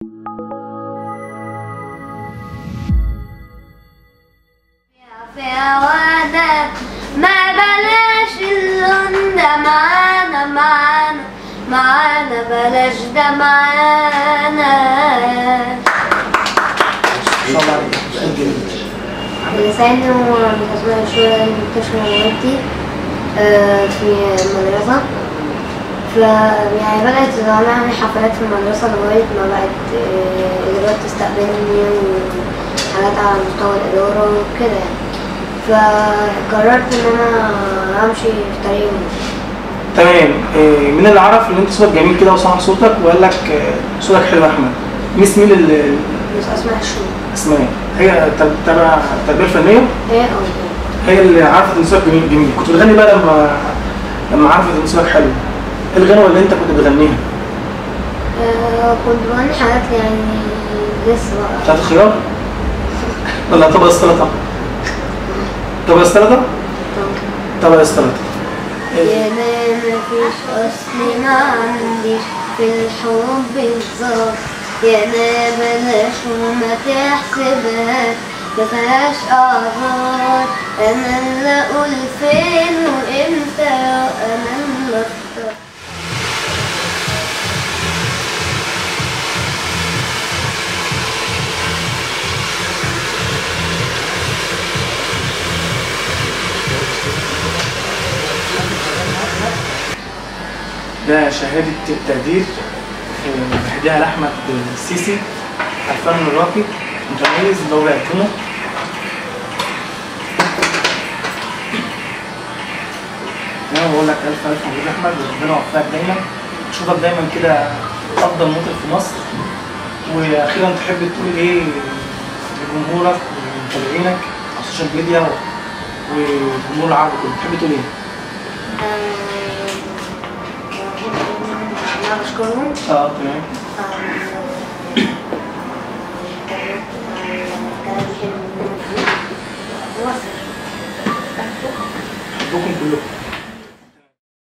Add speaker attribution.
Speaker 1: في عوادك ما بلاش اللون ده معانا معانا معانا بلاش ده معانا
Speaker 2: ما شاء الله عليك سؤال جميل
Speaker 1: اللي ساعدني هو بالنسبة للشغل اللي بتشمل موادي آه، في المدرسة ف يعني بدأت نعمل حفلات في المدرسة لغاية ما بقت آه، الإدارات تستقبلني وحاجات على مستوى الإدارة وكده يعني فقررت إن أنا أمشي في طريق الموسيقى.
Speaker 2: تمام إيه، مين اللي عرف ان انت صوتك جميل كده وسمع صوتك وقال لك آه، صوتك حلو يا احمد ميس مين اللي
Speaker 1: بس أسمع الشغل
Speaker 2: اسمها هي تب- تبع التربيه الفنيه
Speaker 1: إيه أو
Speaker 2: هي اللي عرفت ان صوتك جميل جميل كنت بتغني بقى لما لما عرفت ان صوتك حلو ايه الغنوه اللي انت كنت بتغنيها
Speaker 1: آه، كنت بغني حاجات يعني لسه بقى
Speaker 2: بتاعت الخيار ولا طبق السلطه طبق السلطه طبق السلطه
Speaker 1: يا ما مفيش أصل ما عنديش في الحب بالظبط يا ما بلاش وما تحسبهاش مفيهاش أعذار أنا اللي أقول فين وإمتى أنا اللي أختار
Speaker 2: ده شهادة تقدير آه، بهديها لأحمد السيسي الفن الراقي متميز دولة يتمه أنا بقول لك ألف ألف مبروك يا أحمد وربنا يوفقك دايما نشوفك دايما كده أفضل مطرب في مصر وأخيرا تحب تقول إيه لجمهورك ومتابعينك على السوشيال ميديا والجمهور العربي كله تحب تقول إيه؟
Speaker 1: أنا بشكرهم
Speaker 2: اه تمام
Speaker 1: كلام حلو
Speaker 2: حبكم كلكم